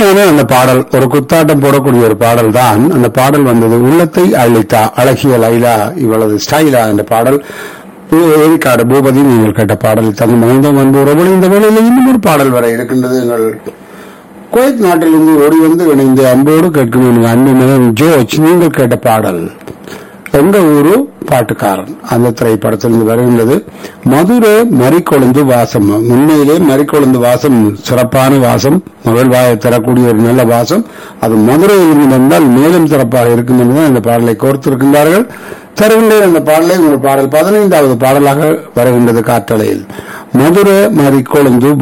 அருமையான அந்த பாடல் ஒரு குத்தாட்டம் போடக்கூடிய ஒரு பாடல் தான் அந்த பாடல் வந்தது உள்ளத்தை அழித்தா அழகிய லைலா இவளது ஸ்டைலா என்ற பாடல் ஏரிக்காடு பூபதி நீங்கள் கேட்ட பாடல் தங்க மகிழ்ந்த அன்பு உறவுகள் இந்த வேளையில் இன்னும் ஒரு பாடல் வர இருக்கின்றது எங்கள் குவைத் நாட்டிலிருந்து ஓடி வந்து இணைந்து அன்போடு கேட்கும் எங்கள் அன்பு மகன் ஜோர்ஜ் நீங்கள் கேட்ட பாடல் எங்க ஊரு பாட்டுக்காரன் அந்த திரைப்படத்திலிருந்து வருகின்றது மதுரை மறிக்கொழுந்து வாசம் உண்மையிலே மறிக்கொழுந்து வாசம் சிறப்பான வாசம் மகிழ்வாய தரக்கூடிய ஒரு நல்ல வாசம் அது மதுரையில் வந்தால் மேலும் சிறப்பாக இருக்கும் என்றுதான் இந்த பாடலை கோர்த்திருக்கின்றார்கள் தருகின்றேன் அந்த பாடலை உங்கள் பாடல் பதினைந்தாவது பாடலாக வருகின்றது காற்றலையில் மதுரை மறிக்கொழுந்து